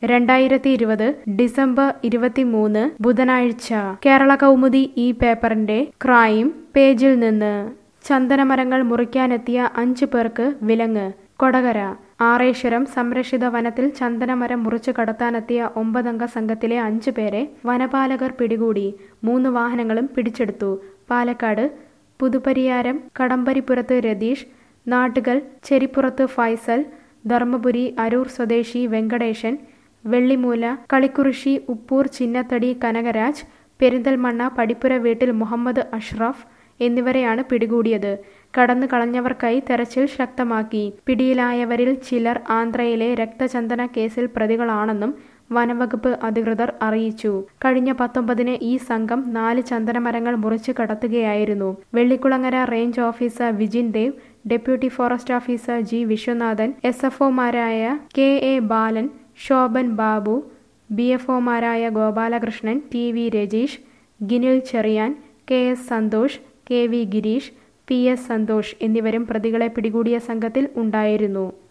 രണ്ടായിരത്തി ഇരുപത് ഡിസംബർ ഇരുപത്തിമൂന്ന് ബുധനാഴ്ച കേരള കൗമുദി ഈ പേപ്പറിന്റെ ക്രൈം പേജിൽ നിന്ന് ചന്ദനമരങ്ങൾ മുറിക്കാനെത്തിയ അഞ്ചു പേർക്ക് വിലങ്ങ് കൊടകര ആറേശ്വരം സംരക്ഷിത വനത്തിൽ ചന്ദനമരം മുറിച്ചു കടത്താനെത്തിയ ഒമ്പതംഗ സംഘത്തിലെ അഞ്ചു പേരെ വനപാലകർ പിടികൂടി മൂന്ന് വാഹനങ്ങളും പിടിച്ചെടുത്തു പാലക്കാട് പുതുപരിയാരം കടമ്പരിപ്പുറത്ത് രതീഷ് നാട്ടുകൽ ചെരിപ്പുറത്ത് ഫൈസൽ ധർമ്മപുരി അരൂർ സ്വദേശി വെങ്കടേശൻ വെള്ളിമൂല കളിക്കുറിശി ഉപ്പൂർ ചിന്നത്തടി കനകരാജ് പെരിന്തൽമണ്ണ പടിപ്പുര വീട്ടിൽ മുഹമ്മദ് അഷ്റഫ് എന്നിവരെയാണ് പിടികൂടിയത് കടന്നു കളഞ്ഞവർക്കായി തെരച്ചിൽ ശക്തമാക്കി പിടിയിലായവരിൽ ചിലർ ആന്ധ്രയിലെ രക്തചന്ദന കേസിൽ പ്രതികളാണെന്നും വനവകുപ്പ് അധികൃതർ അറിയിച്ചു കഴിഞ്ഞ പത്തൊമ്പതിന് ഈ സംഘം നാല് ചന്ദനമരങ്ങൾ മുറിച്ചു കടത്തുകയായിരുന്നു Vellikulangara range officer Vijin Dev deputy forest officer G Viswanathan S F ഒമാരായ K A Balan Shobhan Babu B F ഒമാരായ Gopalakrishnan T V Rajeesh Ginil Cherian K S Santhosh K V Gireesh P S Santhosh എന്നിവരും പ്രതികളെ പിടികൂടിയ സംഘത്തിൽ ഉണ്ടായിരുന്നു